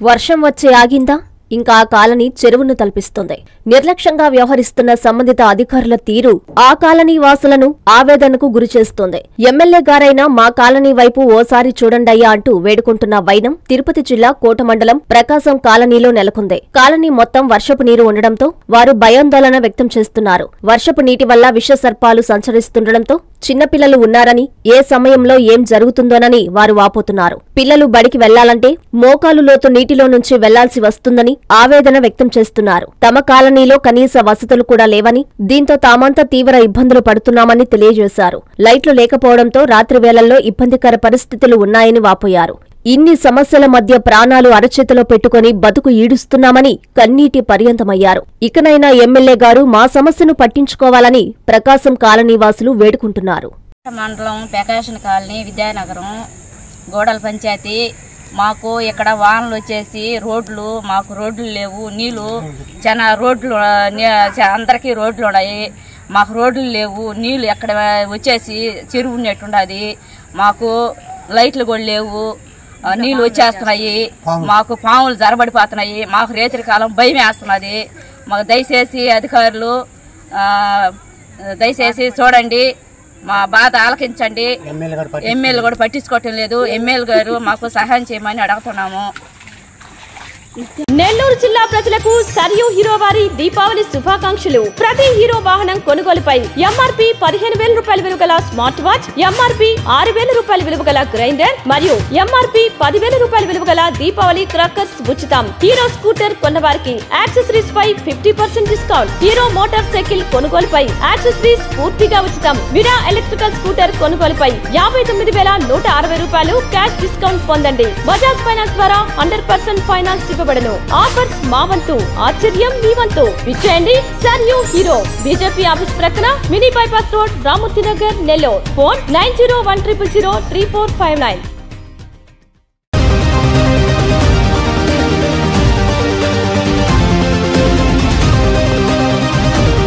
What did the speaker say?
వర్షం వచ్చే ఆగిందా ఇంకా ఆ కాలనీ చెరువును తలపిస్తుంది నిర్లక్ష్యంగా వ్యవహరిస్తున్న సంబంధిత అధికారుల తీరు ఆ కాలనీ వాసులను ఆవేదనకు గురిచేస్తోంది ఎమ్మెల్యే గారైన మా కాలనీ వైపు ఓసారి చూడండయ్యా అంటూ వేడుకుంటున్న వైనం తిరుపతి జిల్లా కోట మండలం ప్రకాశం కాలనీలో నెలకొంది కాలనీ మొత్తం వర్షపు నీరు ఉండడంతో వారు భయాందోళన వ్యక్తం చేస్తున్నారు వర్షపు నీటి వల్ల విష సర్పాలు సంచరిస్తుండటంతో చిన్నపిల్లలు ఉన్నారని ఏ సమయంలో ఏం జరుగుతుందోనని వారు వాపోతున్నారు పిల్లలు బడికి వెళ్లాలంటే మోకాలు లోతు నీటిలో నుంచి వెళ్లాల్సి వస్తుందని ఆవేదన వ్యక్తం చేస్తున్నారు తమ కాలనీలో కనీస వసతులు కూడా లేవని దీంతో తామంతా తీవ్ర ఇబ్బందులు పడుతున్నామని తెలియజేశారు లైట్లు లేకపోవడంతో రాత్రి వేళల్లో ఇబ్బందికర పరిస్థితులు ఉన్నాయని వాపోయారు ఇన్ని సమస్యల మధ్య ప్రాణాలు అరచేతిలో పెట్టుకుని బతుకు ఈడుస్తున్నామని కన్నీటి పర్యంతమయ్యారు ఇకనైనా ఎమ్మెల్యే గారు మా సమస్యను పట్టించుకోవాలని ప్రకాశం కాలనీవాసులు వేడుకుంటున్నారు మండలం ప్రకాశన్ కాలనీ విద్యానగరం గోడల పంచాయతీ మాకు ఇక్కడ వానలు వచ్చేసి రోడ్లు మాకు రోడ్లు లేవు నీళ్ళు చాలా రోడ్లు ఆ, నీ- చా- అందరికీ రోడ్లు ఉన్నాయి మాకు రోడ్లు లేవు నీళ్ళు ఎక్కడ వచ్చేసి చెరువు ఉన్నట్టుండది మాకు లైట్లు కూడా లేవు ఆ, నీళ్ళు వచ్చేస్తున్నాయి మాకు పాములు జరబడిపోతున్నాయి మాకు రేతిరి కాలం భయం వేస్తున్నది మాకు దయచేసి అధికారులు ఆ, దయచేసి చూడండి మా బాధ ఆలకించండి ఎమ్మెల్యే కూడా పట్టించుకోవటం లేదు ఎమ్మెల్యే గారు మాకు సహాయం చేయమని అడుగుతున్నాము నెల్లూరు జిల్లా ప్రజలకు సరియు హీరో వారి దీపావళి శుభాకాంక్షలు ప్రతి హీరో వాహనం కొనుగోలుపై ఎంఆర్పి పదిహేను వేల రూపాయల విలువ గల స్మార్ట్ వాచ్ ఎంఆర్పి ఆరు వేల రూపాయల విలువ గల గ్రైండర్ మరియు ఎంఆర్పి పదివేల రూపాయల విలువ గల దీపావళి క్రాకర్స్ ఉచితం హీరో స్కూటర్ కొన్న వారికి యాక్సెసరీస్ పై fifty percent discount Hero motorcycle కొనుగోలుపై యాక్సెసరీస్ పూర్తిగా ఉచితం విరా ఎలక్ట్రికల్ స్కూటర్ కొనుగోలుపై యాభై తొమ్మిది వేల నూట అరవై రూపాయలు క్యాష్ డిస్కౌంట్ పొందండి బజాజ్ ఫైనాన్స్ ద్వారా హండ్రెడ్ పర్సెంట్ ఫైనాన్స్ ఇవ్వబడను ఆఫర్స్ మా వంతు ఆశ్చర్యం మీ వంతు విచ్చేయండి సర్ యూ హీరో బీజేపీ ఆఫీస్ ప్రక్కన mini bypass road Ramamurthy Nagar Nellore phone nine zero one triple zero three four five nine